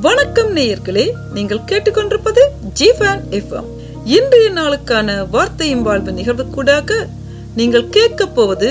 வணக்கம் நேயர்களே நீங்கள் கேட்டுக்கொண்டிருப்பது ஜிஃபேன் எஃப்எம் இன்றைய நாளுக்கான வார்த்தையும் வாழ்வு நிகழ்வுக்கூடாக நீங்கள் கேட்கப் போவது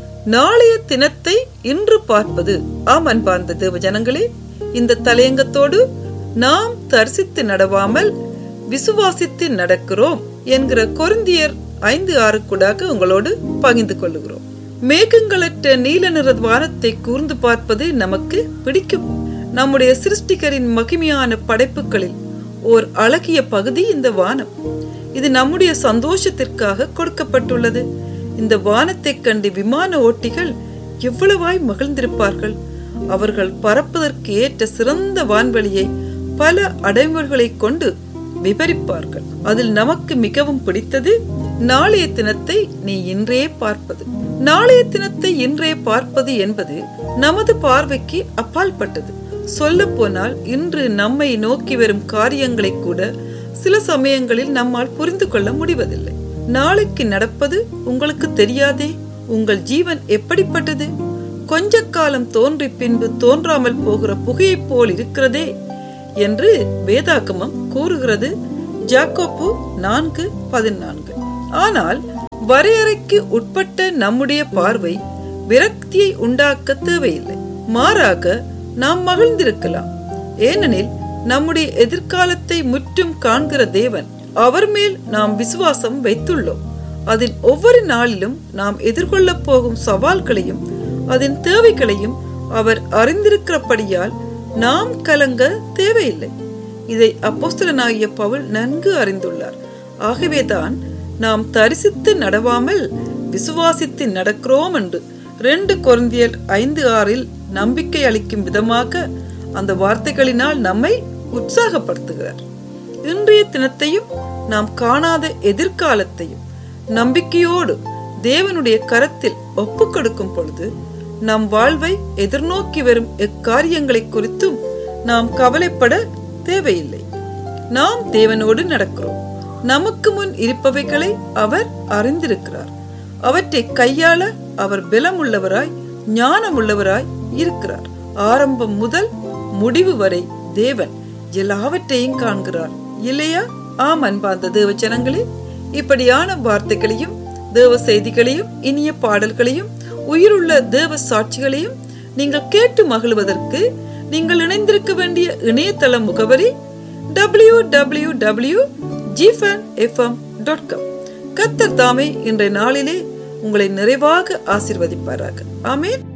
நாளைய தினத்தை இன்று பார்ப்பது ஆம் அன்பார்ந்த தேவ ஜனங்களே இந்த தலையங்கத்தோடு நாம் தரிசித்து நடவாமல் விசுவாசித்து நடக்கிறோம் என்கிற கொரிந்தியர் ஐந்து ஆறு கூடாக உங்களோடு பகிர்ந்து கொள்ளுகிறோம் மேகங்களற்ற நீல நிற வானத்தை கூர்ந்து பார்ப்பது நமக்கு பிடிக்கும் நம்முடைய சிருஷ்டிகரின் மகிமையான படைப்புகளில் ஓர் அழகிய பகுதி இந்த வானம் இது நம்முடைய சந்தோஷத்திற்காக கொடுக்கப்பட்டுள்ளது இந்த வானத்தைக் கண்டு விமான ஓட்டிகள் எவ்வளவாய் மகிழ்ந்திருப்பார்கள் அவர்கள் பறப்பதற்கு ஏற்ற சிறந்த வான்வெளியை பல அடைமுறைகளை கொண்டு விவரிப்பார்கள் அதில் நமக்கு மிகவும் பிடித்தது நாளைய தினத்தை நீ இன்றே பார்ப்பது நாளைய தினத்தை இன்றே பார்ப்பது என்பது நமது பார்வைக்கு அப்பாற்பட்டது சொல்ல போனால் இன்று நம்மை நோக்கி வரும் காரியங்களை கூட சில சமயங்களில் நம்மால் புரிந்து கொள்ள முடிவதில்லை நாளைக்கு நடப்பது உங்களுக்கு தெரியாதே உங்கள் ஜீவன் எப்படிப்பட்டது கொஞ்ச காலம் தோன்றி பின்பு தோன்றாமல் போகிற புகையைப் போல் இருக்கிறதே என்று வேதாகமம் கூறுகிறது ஜாக்கோப்பு நான்கு பதினான்கு ஆனால் வரையறைக்கு உட்பட்ட நம்முடைய பார்வை விரக்தியை உண்டாக்க தேவையில்லை மாறாக நாம் மகிழ்ந்திருக்கலாம் ஏனெனில் நம்முடைய எதிர்காலத்தை முற்றும் காண்கிற தேவன் அவர் மேல் நாம் விசுவாசம் வைத்துள்ளோம் அதன் ஒவ்வொரு நாளிலும் நாம் எதிர்கொள்ளப் போகும் சவால்களையும் அதன் தேவைகளையும் அவர் அறிந்திருக்கிறபடியால் நாம் கலங்க தேவையில்லை இதை அப்போஸ்தலனாகிய பவுல் நன்கு அறிந்துள்ளார் ஆகவேதான் நாம் தரிசித்து நடவாமல் விசுவாசித்து நடக்கிறோம் என்று ரெண்டு குழந்தையர் ஐந்து ஆறில் நம்பிக்கை அளிக்கும் விதமாக அந்த வார்த்தைகளினால் நம்மை உற்சாகப்படுத்துகிறார் இன்றைய தினத்தையும் நாம் காணாத எதிர்காலத்தையும் நம்பிக்கையோடு தேவனுடைய கரத்தில் ஒப்பு கொடுக்கும் பொழுது நம் வாழ்வை எதிர்நோக்கி வரும் எக்காரியங்களை குறித்தும் நாம் கவலைப்பட தேவையில்லை நாம் தேவனோடு நடக்கிறோம் நமக்கு முன் இருப்பவைகளை அவர் அறிந்திருக்கிறார் அவற்றை கையாள அவர் பலமுள்ளவராய் ஞானமுள்ளவராய் இருக்கிறார் ஆரம்பம் முதல் முடிவு வரை தேவன் எல்லாவற்றையும் காண்கிறார் இல்லையா ஆம் அன்பார்ந்த தேவ ஜனங்களே இப்படியான வார்த்தைகளையும் தேவ செய்திகளையும் இனிய பாடல்களையும் உயிருள்ள தேவ சாட்சிகளையும் நீங்கள் கேட்டு மகிழ்வதற்கு நீங்கள் இணைந்திருக்க வேண்டிய இணையதள முகவரி டபிள்யூ டபிள்யூ டபிள்யூ ஜிஃபன் எஃப்எம் டாட் காம் கத்தர் தாமே இன்றைய நாளிலே உங்களை நிறைவாக ஆசிர்வதிப்பாராக ஆமேன்